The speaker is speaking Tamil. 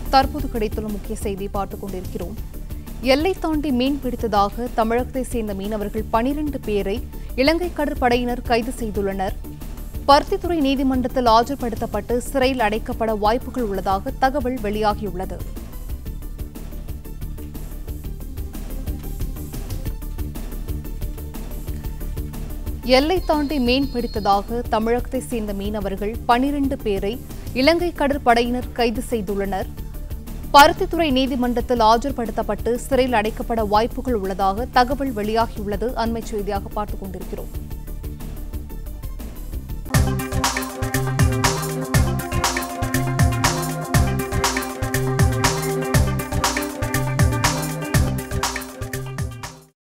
தற்போது கிடைத்துள்ள முக்கிய செய்தி பார்த்துக் கொண்டிருக்கிறோம் எல்லை தாண்டி மீன் பிடித்ததாக தமிழகத்தை சேர்ந்த மீனவர்கள் பனிரெண்டு பேரை இலங்கை கடற்படையினர் கைது செய்துள்ளனர் பருத்தித்துறை நீதிமன்றத்தில் ஆஜர்படுத்தப்பட்டு சிறையில் அடைக்கப்பட வாய்ப்புகள் உள்ளதாக தகவல் வெளியாகியுள்ளது எல்லை தாண்டி மீன் பிடித்ததாக தமிழகத்தை சேர்ந்த மீனவர்கள் பனிரெண்டு பேரை இலங்கை கடற்படையினர் கைது செய்துள்ளனர் பருத்தித்துறை நீதிமன்றத்தில் ஆஜர்படுத்தப்பட்டு சிறையில் அடைக்கப்பட வாய்ப்புகள் உள்ளதாக தகவல் வெளியாகியுள்ளது அண்மைச் செய்தியாக பார்த்துக் கொண்டிருக்கிறோம்